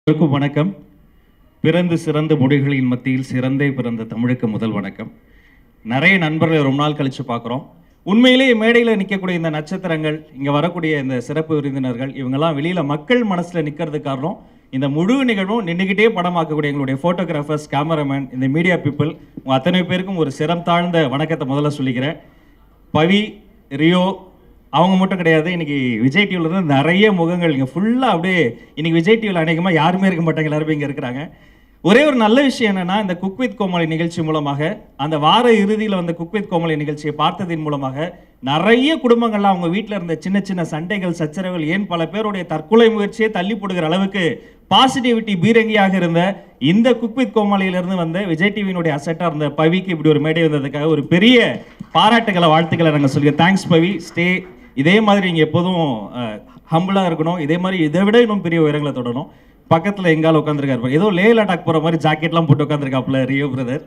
அனைவருக்கும் வணக்கம் பிறந்து சிறந்த மொழிகளின் மத்தியில் சிறந்தே பிறந்த தமிழுக்கு முதல் வணக்கம் நிறைய நண்பர்களை ரொம்ப நாள் கழிச்சு பார்க்குறோம் உண்மையிலேயே மேடையில் நிற்கக்கூடிய இந்த நட்சத்திரங்கள் இங்கே வரக்கூடிய இந்த சிறப்பு விருந்தினர்கள் இவங்கெல்லாம் வெளியில் மக்கள் மனசில் நிற்கிறது காரணம் இந்த முழு நிகழ்வும் நின்றுக்கிட்டே படமாக்கக்கூடிய எங்களுடைய ஃபோட்டோகிராஃபர்ஸ் கேமராமேன் இந்த மீடியா பீப்புள் உங்க அத்தனை பேருக்கும் ஒரு சிரம் தாழ்ந்த வணக்கத்தை முதல்ல சொல்லிக்கிறேன் பவி ரியோ அவங்க மட்டும் கிடையாது இன்னைக்கு விஜய் டிவில இருந்து நிறைய முகங்கள் இங்கே ஃபுல்லாக அப்படியே இன்னைக்கு விஜய் டிவியில் அநேகமாக யாருமே இருக்க மாட்டாங்க எல்லாருமே இங்கே இருக்கிறாங்க ஒரே ஒரு நல்ல விஷயம் என்னன்னா இந்த குக் வித் கோமலி நிகழ்ச்சி மூலமாக அந்த வார இறுதியில் வந்த குக் வித் கோமலி நிகழ்ச்சியை பார்த்ததின் மூலமாக நிறைய குடும்பங்கள்லாம் அவங்க வீட்டில் இருந்த சின்ன சின்ன சண்டைகள் சச்சரவுகள் ஏன் பல பேருடைய தற்கொலை முயற்சியை தள்ளி போடுகிற அளவுக்கு பாசிட்டிவிட்டி பீரங்கியாக இருந்த இந்த குக் வித் கோமாளியிலிருந்து வந்த விஜய் டிவியினுடைய அசட்டாக இருந்த பவிக்கு இப்படி ஒரு மேடை வந்ததுக்காக ஒரு பெரிய பாராட்டுகளை வாழ்த்துக்களை நாங்கள் சொல்லுங்க தேங்க்ஸ் பவி ஸ்டே இதே மாதிரி நீங்கள் எப்போதும் ஹம்பிளாக இருக்கணும் இதே மாதிரி இதை விட இன்னும் பெரிய உயரங்களை தொடரணும் பக்கத்தில் எங்கால உட்காந்துருக்காரு ஏதோ லே லடாக் போகிற மாதிரி ஜாக்கெட்லாம் போட்டு உட்காந்துருக்காப்புல ரியோ பிரதர்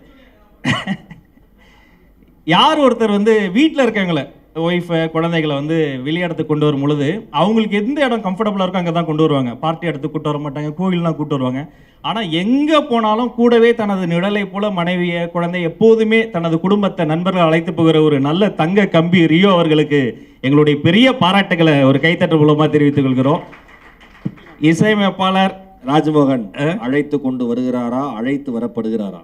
யார் ஒருத்தர் வந்து வீட்டில் இருக்கவங்கள ஒய்ஃபை குழந்தைகளை வந்து வெளியிடத்துக்கு கொண்டு வரும் பொழுது அவங்களுக்கு எந்த இடம் கம்ஃபர்டபுளாக இருக்கோ அங்கே தான் கொண்டு வருவாங்க பார்ட்டி இடத்துக்கு கூட்டு வர மாட்டாங்க கோவில்லாம் கூட்டு வருவாங்க ஆனால் எங்கே போனாலும் கூடவே தனது நிழலை போல மனைவியை குழந்தை எப்போதுமே தனது குடும்பத்தை நண்பர்கள் அழைத்து போகிற ஒரு நல்ல தங்க கம்பி ரியோ அவர்களுக்கு எங்களுடைய பெரிய பாராட்டுகளை ஒரு கைத்தட்டல் மூலமாக தெரிவித்துக் கொள்கிறோம் இசையமைப்பாளர் ராஜ்மோகன் அழைத்து கொண்டு வருகிறாரா அழைத்து வரப்படுகிறாரா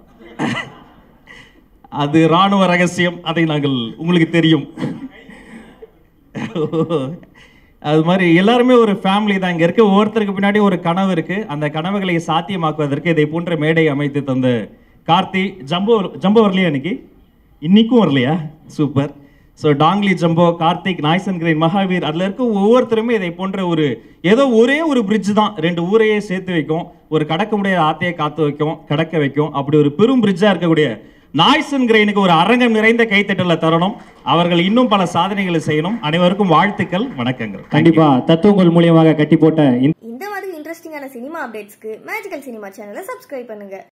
அது ராணுவ ரகசியம் அதை நாங்கள் உங்களுக்கு தெரியும் அது மாதிரி எல்லாருமே ஒரு ஃபேமிலி தான் இங்க இருக்க ஒவ்வொருத்தருக்கு பின்னாடி ஒரு கனவு இருக்கு அந்த கனவுகளை சாத்தியமாக்குவதற்கு இதை போன்ற மேடை அமைத்து தந்த கார்த்தி ஜம்போ ஜம்போ வரலையா இன்னைக்கு இன்னைக்கும் வரலையா சூப்பர் ஸோ டாங்லி ஜம்போ கார்த்திக் நாய்சன் கிரீன் மகாவீர் அதில் இருக்க ஒவ்வொருத்தருமே இதை போன்ற ஒரு ஏதோ ஒரே ஒரு பிரிட்ஜ் தான் ரெண்டு ஊரையே சேர்த்து வைக்கும் ஒரு கடக்க முடியாத ஆத்தையை காத்து வைக்கும் கடக்க வைக்கும் அப்படி ஒரு பெரும் பிரிட்ஜாக இருக்கக்கூடிய நாய்சன் கிரெயினுக்கு ஒரு அரங்கம் நிறைந்த கைத்தட்டல தரணும் அவர்கள் இன்னும் பல சாதனைகளை செய்யணும் அனைவருக்கும் வாழ்த்துக்கள் வணக்கங்கள் கண்டிப்பா தத்துவங்கள் மூலியமாக கட்டி போட்ட இந்த இந்த மாதிரி இன்ட்ரெஸ்டிங்கான சினிமா அப்டேட்ஸ்க்கு மேஜிக்கல் சினிமா சேனலை சப்ஸ்கிரைப் பண்ணுங்க